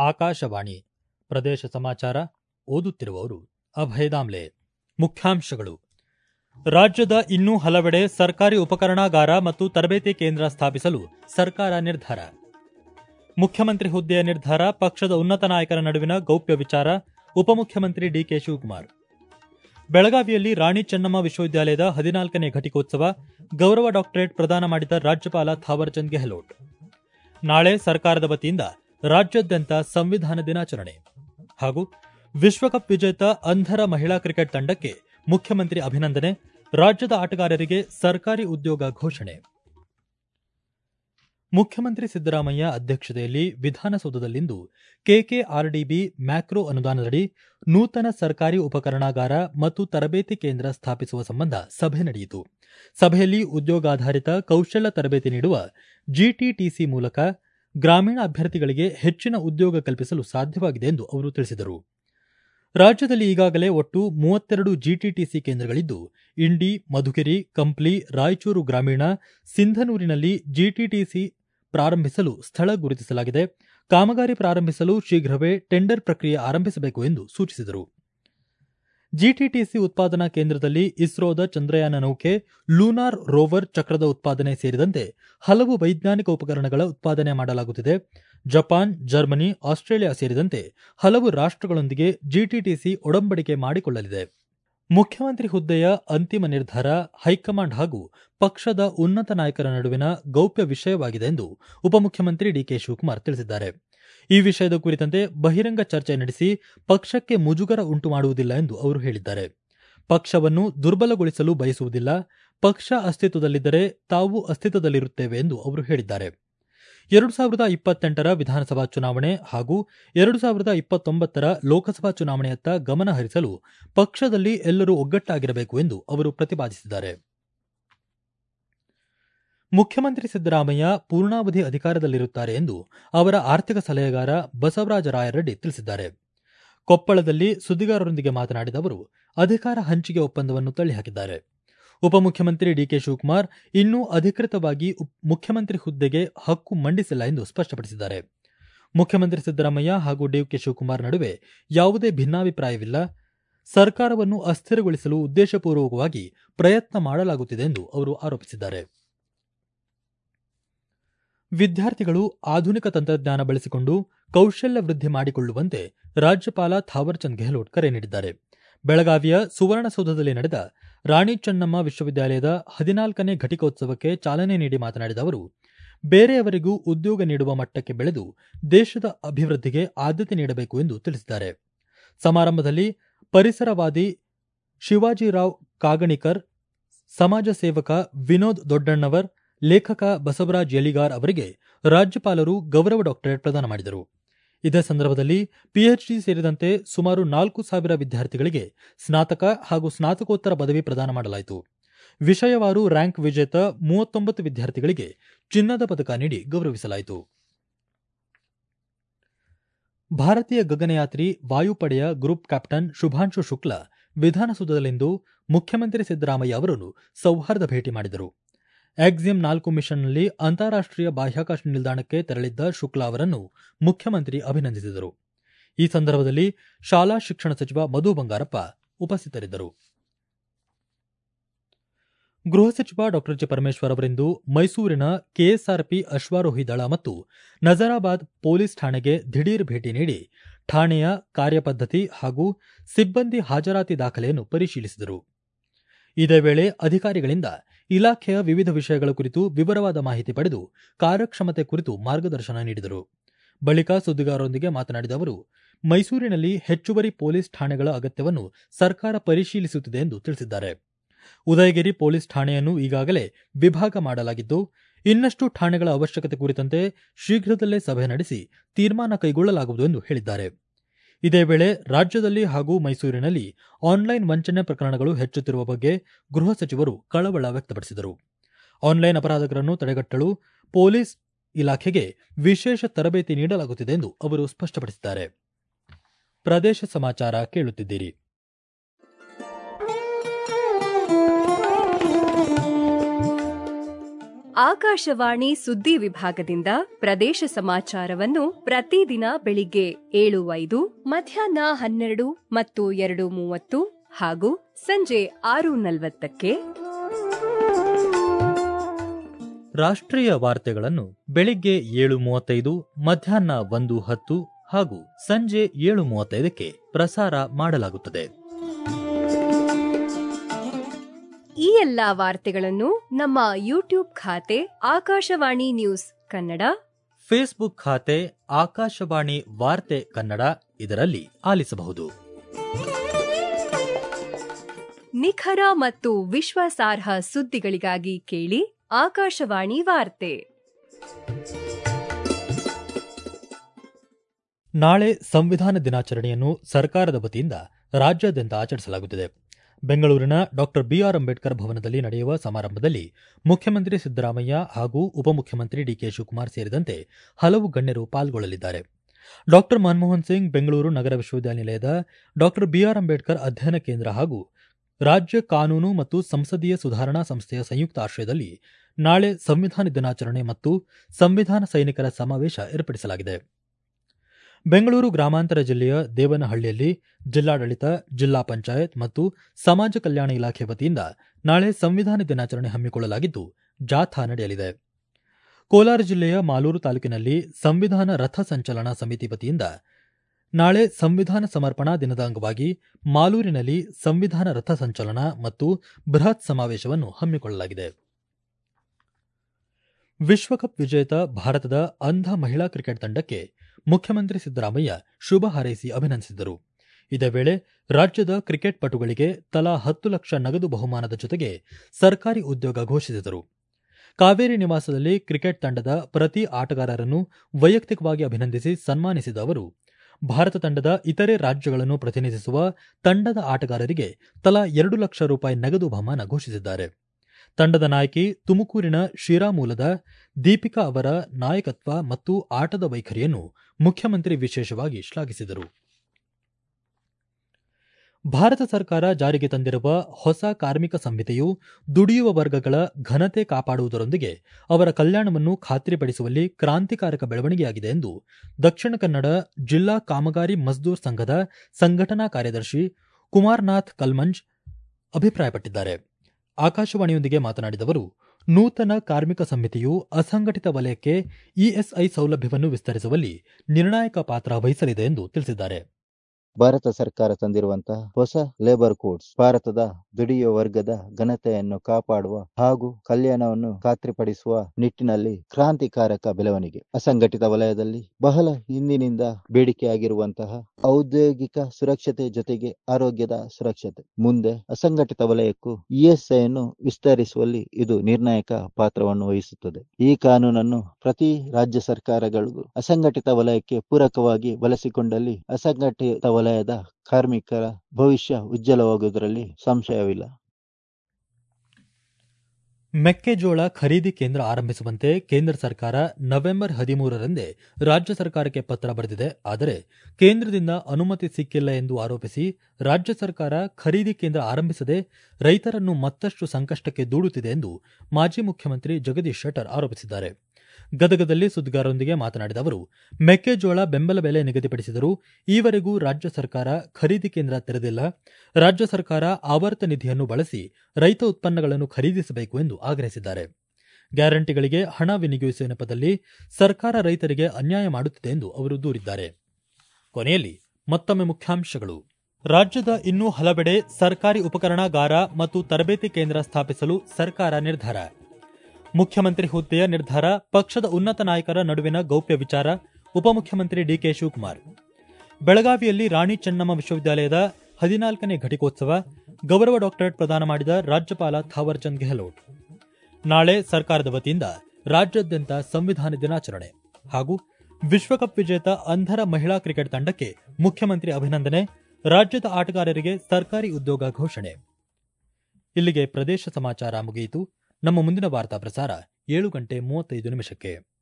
ಆಕಾಶವಾಣಿ ಪ್ರದೇಶ ಸಮಾಚಾರ ಓದುತ್ತಿರುವವರು ಅಭಯ ದಾಮ್ಲೆ ಮುಖ್ಯಾಂಶಗಳು ರಾಜ್ಯದ ಇನ್ನೂ ಹಲವೆಡೆ ಸರ್ಕಾರಿ ಉಪಕರಣಾಗಾರ ಮತ್ತು ತರಬೇತಿ ಕೇಂದ್ರ ಸ್ಥಾಪಿಸಲು ಸರ್ಕಾರ ನಿರ್ಧಾರ ಮುಖ್ಯಮಂತ್ರಿ ಹುದ್ದೆಯ ನಿರ್ಧಾರ ಪಕ್ಷದ ಉನ್ನತ ನಾಯಕರ ನಡುವಿನ ಗೌಪ್ಯ ವಿಚಾರ ಉಪಮುಖ್ಯಮಂತ್ರಿ ಡಿಕೆ ಶಿವಕುಮಾರ್ ಬೆಳಗಾವಿಯಲ್ಲಿ ರಾಣಿ ಚೆನ್ನಮ್ಮ ವಿಶ್ವವಿದ್ಯಾಲಯದ ಹದಿನಾಲ್ಕನೇ ಘಟಿಕೋತ್ಸವ ಗೌರವ ಡಾಕ್ಟರೇಟ್ ಪ್ರದಾನ ಮಾಡಿದ ರಾಜ್ಯಪಾಲ ಥಾವರ್ಚಂದ್ ಗೆಹ್ಲೋಟ್ ನಾಳೆ ಸರ್ಕಾರದ ವತಿಯಿಂದ ರಾಜ್ಯಾದ್ಯಂತ ಸಂವಿಧಾನ ದಿನಾಚರಣೆ ಹಾಗೂ ವಿಶ್ವಕಪ್ ವಿಜೇತ ಅಂಧರ ಮಹಿಳಾ ಕ್ರಿಕೆಟ್ ತಂಡಕ್ಕೆ ಮುಖ್ಯಮಂತ್ರಿ ಅಭಿನಂದನೆ ರಾಜ್ಯದ ಆಟಗಾರರಿಗೆ ಸರ್ಕಾರಿ ಉದ್ಯೋಗ ಘೋಷಣೆ ಮುಖ್ಯಮಂತ್ರಿ ಸಿದ್ದರಾಮಯ್ಯ ಅಧ್ಯಕ್ಷತೆಯಲ್ಲಿ ವಿಧಾನಸೌಧದಲ್ಲಿಂದು ಕೆಕೆಆರ್ಡಿಬಿ ಮ್ಯಾಕ್ರೋ ಅನುದಾನದಡಿ ನೂತನ ಸರ್ಕಾರಿ ಉಪಕರಣಾಗಾರ ಮತ್ತು ತರಬೇತಿ ಕೇಂದ್ರ ಸ್ಥಾಪಿಸುವ ಸಂಬಂಧ ಸಭೆ ನಡೆಯಿತು ಸಭೆಯಲ್ಲಿ ಉದ್ಯೋಗಾಧಾರಿತ ಕೌಶಲ್ಯ ತರಬೇತಿ ನೀಡುವ ಜಿಟಿಟಿಸಿ ಮೂಲಕ ಗ್ರಾಮೀಣ ಅಭ್ಯರ್ಥಿಗಳಿಗೆ ಹೆಚ್ಚಿನ ಉದ್ಯೋಗ ಕಲ್ಪಿಸಲು ಸಾಧ್ಯವಾಗಿದೆ ಎಂದು ಅವರು ತಿಳಿಸಿದರು ರಾಜ್ಯದಲ್ಲಿ ಈಗಾಗಲೇ ಒಟ್ಟು ಮೂವತ್ತೆರಡು ಜಿಟಿಟಿಸಿ ಕೇಂದ್ರಗಳಿದ್ದು ಇಂಡಿ ಮಧುಗಿರಿ ಕಂಪ್ಲಿ ರಾಯಚೂರು ಗ್ರಾಮೀಣ ಸಿಂಧನೂರಿನಲ್ಲಿ ಜಿಟಿಟಿಸಿ ಪ್ರಾರಂಭಿಸಲು ಸ್ಥಳ ಗುರುತಿಸಲಾಗಿದೆ ಕಾಮಗಾರಿ ಪ್ರಾರಂಭಿಸಲು ಶೀಘ್ರವೇ ಟೆಂಡರ್ ಪ್ರಕ್ರಿಯೆ ಆರಂಭಿಸಬೇಕು ಎಂದು ಸೂಚಿಸಿದರು ಜಿಟಿಟಿಸಿ ಉತ್ಪಾದನಾ ಕೇಂದ್ರದಲ್ಲಿ ಇಸ್ರೋದ ಚಂದ್ರಯಾನ ನೌಕೆ ಲೂನಾರ್ ರೋವರ್ ಚಕ್ರದ ಉತ್ಪಾದನೆ ಸೇರಿದಂತೆ ಹಲವು ವೈಜ್ಞಾನಿಕ ಉಪಕರಣಗಳ ಉತ್ಪಾದನೆ ಮಾಡಲಾಗುತ್ತಿದೆ ಜಪಾನ್ ಜರ್ಮನಿ ಆಸ್ಟ್ರೇಲಿಯಾ ಸೇರಿದಂತೆ ಹಲವು ರಾಷ್ಟ್ರಗಳೊಂದಿಗೆ ಜಿಟಿಟಿಸಿ ಒಡಂಬಡಿಕೆ ಮಾಡಿಕೊಳ್ಳಲಿದೆ ಮುಖ್ಯಮಂತ್ರಿ ಹುದ್ದೆಯ ಅಂತಿಮ ನಿರ್ಧಾರ ಹೈಕಮಾಂಡ್ ಹಾಗೂ ಪಕ್ಷದ ಉನ್ನತ ನಾಯಕರ ನಡುವಿನ ಗೌಪ್ಯ ವಿಷಯವಾಗಿದೆ ಎಂದು ಉಪಮುಖ್ಯಮಂತ್ರಿ ಡಿಕೆ ಶಿವಕುಮಾರ್ ತಿಳಿಸಿದ್ದಾರೆ ಈ ವಿಷಯದ ಕುರಿತಂತೆ ಬಹಿರಂಗ ಚರ್ಚೆ ನಡೆಸಿ ಪಕ್ಷಕ್ಕೆ ಮುಜುಗರ ಉಂಟು ಮಾಡುವುದಿಲ್ಲ ಎಂದು ಅವರು ಹೇಳಿದ್ದಾರೆ ಪಕ್ಷವನ್ನು ದುರ್ಬಲಗೊಳಿಸಲು ಬಯಸುವುದಿಲ್ಲ ಪಕ್ಷ ಅಸ್ತಿತ್ವದಲ್ಲಿದ್ದರೆ ತಾವು ಅಸ್ತಿತ್ವದಲ್ಲಿರುತ್ತೇವೆ ಎಂದು ಅವರು ಹೇಳಿದ್ದಾರೆ ಎರಡು ಸಾವಿರದ ಇಪ್ಪತ್ತೆಂಟರ ವಿಧಾನಸಭಾ ಚುನಾವಣೆ ಹಾಗೂ ಎರಡು ಸಾವಿರದ ಇಪ್ಪತ್ತೊಂಬತ್ತರ ಲೋಕಸಭಾ ಚುನಾವಣೆಯತ್ತ ಗಮನ ಹರಿಸಲು ಪಕ್ಷದಲ್ಲಿ ಎಲ್ಲರೂ ಒಗ್ಗಟ್ಟಾಗಿರಬೇಕು ಎಂದು ಅವರು ಪ್ರತಿಪಾದಿಸಿದ್ದಾರೆ ಮುಖ್ಯಮಂತ್ರಿ ಸಿದ್ದರಾಮಯ್ಯ ಪೂರ್ಣಾವಧಿ ಅಧಿಕಾರದಲ್ಲಿರುತ್ತಾರೆ ಎಂದು ಅವರ ಆರ್ಥಿಕ ಸಲಹೆಗಾರ ಬಸವರಾಜ ರಾಯರೆಡ್ಡಿ ತಿಳಿಸಿದ್ದಾರೆ ಕೊಪ್ಪಳದಲ್ಲಿ ಸುದ್ದಿಗಾರರೊಂದಿಗೆ ಮಾತನಾಡಿದ ಅವರು ಅಧಿಕಾರ ಹಂಚಿಕೆ ಒಪ್ಪಂದವನ್ನು ತಳ್ಳಿಹಾಕಿದ್ದಾರೆ ಉಪಮುಖ್ಯಮಂತ್ರಿ ಡಿಕೆ ಶಿವಕುಮಾರ್ ಇನ್ನೂ ಅಧಿಕೃತವಾಗಿ ಮುಖ್ಯಮಂತ್ರಿ ಹುದ್ದೆಗೆ ಹಕ್ಕು ಮಂಡಿಸಿಲ್ಲ ಎಂದು ಸ್ಪಷ್ಟಪಡಿಸಿದ್ದಾರೆ ಮುಖ್ಯಮಂತ್ರಿ ಸಿದ್ದರಾಮಯ್ಯ ಹಾಗೂ ಡಿಕೆ ಶಿವಕುಮಾರ್ ನಡುವೆ ಯಾವುದೇ ಭಿನ್ನಾಭಿಪ್ರಾಯವಿಲ್ಲ ಸರ್ಕಾರವನ್ನು ಅಸ್ಥಿರಗೊಳಿಸಲು ಉದ್ದೇಶಪೂರ್ವಕವಾಗಿ ಪ್ರಯತ್ನ ಮಾಡಲಾಗುತ್ತಿದೆ ಎಂದು ಅವರು ಆರೋಪಿಸಿದ್ದಾರೆ ವಿದ್ಯಾರ್ಥಿಗಳು ಆಧುನಿಕ ತಂತ್ರಜ್ಞಾನ ಬಳಸಿಕೊಂಡು ಕೌಶಲ್ಯ ವೃದ್ಧಿ ಮಾಡಿಕೊಳ್ಳುವಂತೆ ರಾಜ್ಯಪಾಲ ಥಾವರ್ಚಂದ್ ಗೆಹ್ಲೋಟ್ ಕರೆ ನೀಡಿದ್ದಾರೆ ಬೆಳಗಾವಿಯ ಸುವರ್ಣಸೌಧದಲ್ಲಿ ನಡೆದ ರಾಣಿ ಚೆನ್ನಮ್ಮ ವಿಶ್ವವಿದ್ಯಾಲಯದ ಹದಿನಾಲ್ಕನೇ ಘಟಿಕೋತ್ಸವಕ್ಕೆ ಚಾಲನೆ ನೀಡಿ ಮಾತನಾಡಿದ ಅವರು ಬೇರೆಯವರಿಗೂ ಉದ್ಯೋಗ ನೀಡುವ ಮಟ್ಟಕ್ಕೆ ಬೆಳೆದು ದೇಶದ ಅಭಿವೃದ್ಧಿಗೆ ಆದ್ಯತೆ ನೀಡಬೇಕು ಎಂದು ತಿಳಿಸಿದ್ದಾರೆ ಸಮಾರಂಭದಲ್ಲಿ ಪರಿಸರವಾದಿ ಶಿವಾಜಿರಾವ್ ಕಾಗಣಿಕರ್ ಸಮಾಜ ಸೇವಕ ವಿನೋದ್ ದೊಡ್ಡಣ್ಣವರ್ ಲೇಖಕ ಬಸವರಾಜ್ ಯಲಿಗಾರ್ ಅವರಿಗೆ ರಾಜ್ಯಪಾಲರು ಗೌರವ ಡಾಕ್ಟರೇಟ್ ಪ್ರದಾನ ಮಾಡಿದರು ಇದೇ ಸಂದರ್ಭದಲ್ಲಿ ಪಿಎಚ್ಡಿ ಸೇರಿದಂತೆ ಸುಮಾರು ನಾಲ್ಕು ಸಾವಿರ ವಿದ್ಯಾರ್ಥಿಗಳಿಗೆ ಸ್ನಾತಕ ಹಾಗೂ ಸ್ನಾತಕೋತ್ತರ ಪದವಿ ಪ್ರದಾನ ಮಾಡಲಾಯಿತು ವಿಷಯವಾರು ರ್ಯಾಂಕ್ ವಿಜೇತ ಮೂವತ್ತೊಂಬತ್ತು ವಿದ್ಯಾರ್ಥಿಗಳಿಗೆ ಚಿನ್ನದ ಪದಕ ನೀಡಿ ಗೌರವಿಸಲಾಯಿತು ಭಾರತೀಯ ಗಗನಯಾತ್ರಿ ವಾಯುಪಡೆಯ ಗ್ರೂಪ್ ಕ್ಯಾಪ್ಟನ್ ಶುಭಾಂಶು ಶುಕ್ಲ ವಿಧಾನಸೌಧದಲ್ಲಿಂದು ಮುಖ್ಯಮಂತ್ರಿ ಸಿದ್ದರಾಮಯ್ಯ ಅವರನ್ನು ಸೌಹಾರ್ದ ಭೇಟಿ ಮಾಡಿದರು ಎಕ್ಸಿಮ್ ನಾಲ್ಕು ಮಿಷನ್ನಲ್ಲಿ ಅಂತಾರಾಷ್ಟೀಯ ಬಾಹ್ಯಾಕಾಶ ನಿಲ್ದಾಣಕ್ಕೆ ತೆರಳಿದ್ದ ಶುಕ್ಲಾ ಅವರನ್ನು ಮುಖ್ಯಮಂತ್ರಿ ಅಭಿನಂದಿಸಿದರು ಈ ಸಂದರ್ಭದಲ್ಲಿ ಶಾಲಾ ಶಿಕ್ಷಣ ಸಚಿವ ಮಧು ಬಂಗಾರಪ್ಪ ಉಪಸ್ಥಿತರಿದ್ದರು ಗೃಹ ಸಚಿವ ಡಾ ಜಿ ಪರಮೇಶ್ವರ್ ಅವರಿಂದು ಮೈಸೂರಿನ ಕೆಎಸ್ಆರ್ಪಿ ಅಶ್ವಾರೋಹಿ ದಳ ಮತ್ತು ನಜರಾಬಾದ್ ಪೊಲೀಸ್ ಠಾಣೆಗೆ ದಿಢೀರ್ ಭೇಟಿ ನೀಡಿ ಠಾಣೆಯ ಕಾರ್ಯಪದ್ಧತಿ ಹಾಗೂ ಸಿಬ್ಬಂದಿ ಹಾಜರಾತಿ ದಾಖಲೆಯನ್ನು ಪರಿಶೀಲಿಸಿದರು ಇದೇ ವೇಳೆ ಅಧಿಕಾರಿಗಳಿಂದ ಇಲಾಖೆಯ ವಿವಿಧ ವಿಷಯಗಳ ಕುರಿತು ವಿವರವಾದ ಮಾಹಿತಿ ಪಡೆದು ಕಾರ್ಯಕ್ಷಮತೆ ಕುರಿತು ಮಾರ್ಗದರ್ಶನ ನೀಡಿದರು ಬಳಿಕ ಸುದ್ದಿಗಾರರೊಂದಿಗೆ ಮಾತನಾಡಿದ ಅವರು ಮೈಸೂರಿನಲ್ಲಿ ಹೆಚ್ಚುವರಿ ಪೊಲೀಸ್ ಠಾಣೆಗಳ ಅಗತ್ಯವನ್ನು ಸರ್ಕಾರ ಪರಿಶೀಲಿಸುತ್ತಿದೆ ಎಂದು ತಿಳಿಸಿದ್ದಾರೆ ಉದಯಗಿರಿ ಪೊಲೀಸ್ ಠಾಣೆಯನ್ನು ಈಗಾಗಲೇ ವಿಭಾಗ ಮಾಡಲಾಗಿದ್ದು ಇನ್ನಷ್ಟು ಠಾಣೆಗಳ ಅವಶ್ಯಕತೆ ಕುರಿತಂತೆ ಶೀಘ್ರದಲ್ಲೇ ಸಭೆ ನಡೆಸಿ ತೀರ್ಮಾನ ಕೈಗೊಳ್ಳಲಾಗುವುದು ಎಂದು ಹೇಳಿದ್ದಾರೆ ಇದೇ ವೇಳೆ ರಾಜ್ಯದಲ್ಲಿ ಹಾಗೂ ಮೈಸೂರಿನಲ್ಲಿ ಆನ್ಲೈನ್ ವಂಚನೆ ಪ್ರಕರಣಗಳು ಹೆಚ್ಚುತ್ತಿರುವ ಬಗ್ಗೆ ಗೃಹ ಸಚಿವರು ಕಳವಳ ವ್ಯಕ್ತಪಡಿಸಿದರು ಆನ್ಲೈನ್ ಅಪರಾಧಗಳನ್ನು ತಡೆಗಟ್ಟಲು ಪೊಲೀಸ್ ಇಲಾಖೆಗೆ ವಿಶೇಷ ತರಬೇತಿ ನೀಡಲಾಗುತ್ತಿದೆ ಎಂದು ಅವರು ಸ್ಪಷ್ಟಪಡಿಸಿದ್ದಾರೆ ಪ್ರದೇಶ ಸಮಾಚಾರ ಕೇಳುತ್ತಿದ್ದೀರಿ ಆಕಾಶವಾಣಿ ಸುದ್ದಿ ವಿಭಾಗದಿಂದ ಪ್ರದೇಶ ಸಮಾಚಾರವನ್ನು ಪ್ರತಿದಿನ ಬೆಳಿಗ್ಗೆ ಏಳು ಐದು ಮಧ್ಯಾಹ್ನ ಹನ್ನೆರಡು ಮತ್ತು ಎರಡು ಮೂವತ್ತು ಹಾಗೂ ಸಂಜೆ ಆರು ನಲವತ್ತಕ್ಕೆ ರಾಷ್ಟ್ರೀಯ ವಾರ್ತೆಗಳನ್ನು ಬೆಳಿಗ್ಗೆ ಏಳು ಮೂವತ್ತೈದು ಮಧ್ಯಾಹ್ನ ಒಂದು ಹತ್ತು ಹಾಗೂ ಸಂಜೆ ಏಳು ಮೂವತ್ತೈದಕ್ಕೆ ಪ್ರಸಾರ ಮಾಡಲಾಗುತ್ತದೆ ಈ ಎಲ್ಲಾ ವಾರ್ತೆಗಳನ್ನು ನಮ್ಮ ಯೂಟ್ಯೂಬ್ ಖಾತೆ ಆಕಾಶವಾಣಿ ನ್ಯೂಸ್ ಕನ್ನಡ ಫೇಸ್ಬುಕ್ ಖಾತೆ ಆಕಾಶವಾಣಿ ವಾರ್ತೆ ಕನ್ನಡ ಇದರಲ್ಲಿ ಆಲಿಸಬಹುದು ನಿಖರ ಮತ್ತು ವಿಶ್ವಾಸಾರ್ಹ ಸುದ್ದಿಗಳಿಗಾಗಿ ಕೇಳಿ ಆಕಾಶವಾಣಿ ವಾರ್ತೆ ನಾಳೆ ಸಂವಿಧಾನ ದಿನಾಚರಣೆಯನ್ನು ಸರ್ಕಾರದ ವತಿಯಿಂದ ರಾಜ್ಯಾದ್ಯಂತ ಆಚರಿಸಲಾಗುತ್ತಿದೆ ಬೆಂಗಳೂರಿನ ಡಾಕ್ಟರ್ ಬಿಆರ್ ಅಂಬೇಡ್ಕರ್ ಭವನದಲ್ಲಿ ನಡೆಯುವ ಸಮಾರಂಭದಲ್ಲಿ ಮುಖ್ಯಮಂತ್ರಿ ಸಿದ್ದರಾಮಯ್ಯ ಹಾಗೂ ಉಪಮುಖ್ಯಮಂತ್ರಿ ಡಿಕೆ ಶಿವಕುಮಾರ್ ಸೇರಿದಂತೆ ಹಲವು ಗಣ್ಯರು ಪಾಲ್ಗೊಳ್ಳಲಿದ್ದಾರೆ ಡಾಕ್ಟರ್ ಮನಮೋಹನ್ ಸಿಂಗ್ ಬೆಂಗಳೂರು ನಗರ ವಿಶ್ವವಿದ್ಯಾನಿಲಯದ ಡಾಕ್ಟರ್ ಬಿಆರ್ ಅಂಬೇಡ್ಕರ್ ಅಧ್ಯಯನ ಕೇಂದ್ರ ಹಾಗೂ ರಾಜ್ಯ ಕಾನೂನು ಮತ್ತು ಸಂಸದೀಯ ಸುಧಾರಣಾ ಸಂಸ್ಥೆಯ ಸಂಯುಕ್ತ ಆಶ್ರಯದಲ್ಲಿ ನಾಳೆ ಸಂವಿಧಾನ ದಿನಾಚರಣೆ ಮತ್ತು ಸಂವಿಧಾನ ಸೈನಿಕರ ಸಮಾವೇಶ ಏರ್ಪಡಿಸಲಾಗಿದೆ ಬೆಂಗಳೂರು ಗ್ರಾಮಾಂತರ ಜಿಲ್ಲೆಯ ದೇವನಹಳ್ಳಿಯಲ್ಲಿ ಜಿಲ್ಲಾಡಳಿತ ಜಿಲ್ಲಾ ಪಂಚಾಯತ್ ಮತ್ತು ಸಮಾಜ ಕಲ್ಯಾಣ ಇಲಾಖೆ ವತಿಯಿಂದ ನಾಳೆ ಸಂವಿಧಾನ ದಿನಾಚರಣೆ ಹಮ್ಮಿಕೊಳ್ಳಲಾಗಿದ್ದು ಜಾಥಾ ನಡೆಯಲಿದೆ ಕೋಲಾರ ಜಿಲ್ಲೆಯ ಮಾಲೂರು ತಾಲೂಕಿನಲ್ಲಿ ಸಂವಿಧಾನ ರಥ ಸಂಚಲನ ಸಮಿತಿ ವತಿಯಿಂದ ನಾಳೆ ಸಂವಿಧಾನ ಸಮರ್ಪಣಾ ದಿನದ ಅಂಗವಾಗಿ ಮಾಲೂರಿನಲ್ಲಿ ಸಂವಿಧಾನ ರಥ ಸಂಚಲನ ಮತ್ತು ಬೃಹತ್ ಸಮಾವೇಶವನ್ನು ಹಮ್ಮಿಕೊಳ್ಳಲಾಗಿದೆ ವಿಶ್ವಕಪ್ ವಿಜೇತ ಭಾರತದ ಅಂಧ ಮಹಿಳಾ ಕ್ರಿಕೆಟ್ ತಂಡಕ್ಕೆ ಮುಖ್ಯಮಂತ್ರಿ ಸಿದ್ದರಾಮಯ್ಯ ಶುಭ ಹಾರೈಸಿ ಅಭಿನಂದಿಸಿದರು ಇದೇ ವೇಳೆ ರಾಜ್ಯದ ಕ್ರಿಕೆಟ್ ಪಟುಗಳಿಗೆ ತಲಾ ಹತ್ತು ಲಕ್ಷ ನಗದು ಬಹುಮಾನದ ಜೊತೆಗೆ ಸರ್ಕಾರಿ ಉದ್ಯೋಗ ಘೋಷಿಸಿದರು ಕಾವೇರಿ ನಿವಾಸದಲ್ಲಿ ಕ್ರಿಕೆಟ್ ತಂಡದ ಪ್ರತಿ ಆಟಗಾರರನ್ನು ವೈಯಕ್ತಿಕವಾಗಿ ಅಭಿನಂದಿಸಿ ಸನ್ಮಾನಿಸಿದ ಅವರು ಭಾರತ ತಂಡದ ಇತರೆ ರಾಜ್ಯಗಳನ್ನು ಪ್ರತಿನಿಧಿಸುವ ತಂಡದ ಆಟಗಾರರಿಗೆ ತಲಾ ಎರಡು ಲಕ್ಷ ರೂಪಾಯಿ ನಗದು ಬಹುಮಾನ ಘೋಷಿಸಿದ್ದಾರೆ ತಂಡದ ನಾಯಕಿ ತುಮಕೂರಿನ ಶಿರಾ ಮೂಲದ ದೀಪಿಕಾ ಅವರ ನಾಯಕತ್ವ ಮತ್ತು ಆಟದ ವೈಖರಿಯನ್ನು ಮುಖ್ಯಮಂತ್ರಿ ವಿಶೇಷವಾಗಿ ಶ್ಲಾಘಿಸಿದರು ಭಾರತ ಸರ್ಕಾರ ಜಾರಿಗೆ ತಂದಿರುವ ಹೊಸ ಕಾರ್ಮಿಕ ಸಂಹಿತೆಯು ದುಡಿಯುವ ವರ್ಗಗಳ ಘನತೆ ಕಾಪಾಡುವುದರೊಂದಿಗೆ ಅವರ ಕಲ್ಯಾಣವನ್ನು ಖಾತ್ರಿಪಡಿಸುವಲ್ಲಿ ಕ್ರಾಂತಿಕಾರಕ ಬೆಳವಣಿಗೆಯಾಗಿದೆ ಎಂದು ದಕ್ಷಿಣ ಕನ್ನಡ ಜಿಲ್ಲಾ ಕಾಮಗಾರಿ ಮಜ್ದೂರ್ ಸಂಘದ ಸಂಘಟನಾ ಕಾರ್ಯದರ್ಶಿ ಕುಮಾರ್ನಾಥ್ ಕಲ್ಮಂಜ್ ಅಭಿಪ್ರಾಯಪಟ್ಟಿದ್ದಾರೆ ಆಕಾಶವಾಣಿಯೊಂದಿಗೆ ಮಾತನಾಡಿದವರು ನೂತನ ಕಾರ್ಮಿಕ ಸಂಹಿತೆಯು ಅಸಂಘಟಿತ ವಲಯಕ್ಕೆ ಇಎಸ್ಐ ಸೌಲಭ್ಯವನ್ನು ವಿಸ್ತರಿಸುವಲ್ಲಿ ನಿರ್ಣಾಯಕ ಪಾತ್ರ ವಹಿಸಲಿದೆ ಎಂದು ತಿಳಿಸಿದ್ದಾರೆ ಭಾರತ ಸರ್ಕಾರ ತಂದಿರುವಂತಹ ಹೊಸ ಲೇಬರ್ ಕೋಡ್ಸ್ ಭಾರತದ ದುಡಿಯುವ ವರ್ಗದ ಘನತೆಯನ್ನು ಕಾಪಾಡುವ ಹಾಗೂ ಕಲ್ಯಾಣವನ್ನು ಖಾತ್ರಿಪಡಿಸುವ ನಿಟ್ಟಿನಲ್ಲಿ ಕ್ರಾಂತಿಕಾರಕ ಬೆಳವಣಿಗೆ ಅಸಂಘಟಿತ ವಲಯದಲ್ಲಿ ಬಹಳ ಹಿಂದಿನಿಂದ ಬೇಡಿಕೆಯಾಗಿರುವಂತಹ ಔದ್ಯೋಗಿಕ ಸುರಕ್ಷತೆ ಜೊತೆಗೆ ಆರೋಗ್ಯದ ಸುರಕ್ಷತೆ ಮುಂದೆ ಅಸಂಘಟಿತ ವಲಯಕ್ಕೂ ಇಎಸ್ಐ ಅನ್ನು ವಿಸ್ತರಿಸುವಲ್ಲಿ ಇದು ನಿರ್ಣಾಯಕ ಪಾತ್ರವನ್ನು ವಹಿಸುತ್ತದೆ ಈ ಕಾನೂನನ್ನು ಪ್ರತಿ ರಾಜ್ಯ ಸರ್ಕಾರಗಳಿಗೂ ಅಸಂಘಟಿತ ವಲಯಕ್ಕೆ ಪೂರಕವಾಗಿ ಬಳಸಿಕೊಂಡಲ್ಲಿ ಅಸಂಘಟಿತ ವಲಯದ ಕಾರ್ಮಿಕರ ಭವಿಷ್ಯ ಉಜ್ವಲವಾಗುವುದರಲ್ಲಿ ಸಂಶಯವಿಲ್ಲ ಮೆಕ್ಕೆಜೋಳ ಖರೀದಿ ಕೇಂದ್ರ ಆರಂಭಿಸುವಂತೆ ಕೇಂದ್ರ ಸರ್ಕಾರ ನವೆಂಬರ್ ಹದಿಮೂರರಂದೇ ರಾಜ್ಯ ಸರ್ಕಾರಕ್ಕೆ ಪತ್ರ ಬರೆದಿದೆ ಆದರೆ ಕೇಂದ್ರದಿಂದ ಅನುಮತಿ ಸಿಕ್ಕಿಲ್ಲ ಎಂದು ಆರೋಪಿಸಿ ರಾಜ್ಯ ಸರ್ಕಾರ ಖರೀದಿ ಕೇಂದ್ರ ಆರಂಭಿಸದೆ ರೈತರನ್ನು ಮತ್ತಷ್ಟು ಸಂಕಷ್ಟಕ್ಕೆ ದೂಡುತ್ತಿದೆ ಎಂದು ಮಾಜಿ ಮುಖ್ಯಮಂತ್ರಿ ಜಗದೀಶ್ ಶೆಟ್ಟರ್ ಆರೋಪಿಸಿದ್ದಾರೆ ಗದಗದಲ್ಲಿ ಸುದ್ದಿಗಾರರೊಂದಿಗೆ ಮಾತನಾಡಿದ ಅವರು ಮೆಕ್ಕೆಜೋಳ ಬೆಂಬಲ ಬೆಲೆ ನಿಗದಿಪಡಿಸಿದರೂ ಈವರೆಗೂ ರಾಜ್ಯ ಸರ್ಕಾರ ಖರೀದಿ ಕೇಂದ್ರ ತೆರೆದಿಲ್ಲ ರಾಜ್ಯ ಸರ್ಕಾರ ಆವರ್ತ ನಿಧಿಯನ್ನು ಬಳಸಿ ರೈತ ಉತ್ಪನ್ನಗಳನ್ನು ಖರೀದಿಸಬೇಕು ಎಂದು ಆಗ್ರಹಿಸಿದ್ದಾರೆ ಗ್ಯಾರಂಟಿಗಳಿಗೆ ಹಣ ವಿನಿಯೋಗಿಸುವ ನೆಪದಲ್ಲಿ ಸರ್ಕಾರ ರೈತರಿಗೆ ಅನ್ಯಾಯ ಮಾಡುತ್ತಿದೆ ಎಂದು ಅವರು ದೂರಿದ್ದಾರೆ ಕೊನೆಯಲ್ಲಿ ಮತ್ತೊಮ್ಮೆ ಮುಖ್ಯಾಂಶಗಳು ರಾಜ್ಯದ ಇನ್ನೂ ಹಲವೆಡೆ ಸರ್ಕಾರಿ ಉಪಕರಣಾಗಾರ ಮತ್ತು ತರಬೇತಿ ಕೇಂದ್ರ ಸ್ಥಾಪಿಸಲು ಸರ್ಕಾರ ನಿರ್ಧಾರ ಮುಖ್ಯಮಂತ್ರಿ ಹುದ್ದೆಯ ನಿರ್ಧಾರ ಪಕ್ಷದ ಉನ್ನತ ನಾಯಕರ ನಡುವಿನ ಗೌಪ್ಯ ವಿಚಾರ ಉಪಮುಖ್ಯಮಂತ್ರಿ ಡಿಕೆ ಶಿವಕುಮಾರ್ ಬೆಳಗಾವಿಯಲ್ಲಿ ರಾಣಿ ಚೆನ್ನಮ್ಮ ವಿಶ್ವವಿದ್ಯಾಲಯದ ಹದಿನಾಲ್ಕನೇ ಘಟಿಕೋತ್ಸವ ಗೌರವ ಡಾಕ್ಟರೇಟ್ ಪ್ರದಾನ ಮಾಡಿದ ರಾಜ್ಯಪಾಲ ಥಾವರ್ಚಂದ್ ಗೆಹ್ಲೋಟ್ ನಾಳೆ ಸರ್ಕಾರದ ವತಿಯಿಂದ ರಾಜ್ಯಾದ್ಯಂತ ಸಂವಿಧಾನ ದಿನಾಚರಣೆ ಹಾಗೂ ವಿಶ್ವಕಪ್ ವಿಜೇತ ಅಂಧರ ಮಹಿಳಾ ಕ್ರಿಕೆಟ್ ತಂಡಕ್ಕೆ ಮುಖ್ಯಮಂತ್ರಿ ಅಭಿನಂದನೆ ರಾಜ್ಯದ ಆಟಗಾರರಿಗೆ ಸರ್ಕಾರಿ ಉದ್ಯೋಗ ಘೋಷಣೆ ಇಲ್ಲಿಗೆ ಪ್ರದೇಶ ಸಮಾಚಾರ ಮುಗಿಯಿತು ನಮ್ಮ ಮುಂದಿನ ವಾರ್ತಾ ಪ್ರಸಾರ ಏಳು ಗಂಟೆ ಮೂವತ್ತೈದು ನಿಮಿಷಕ್ಕೆ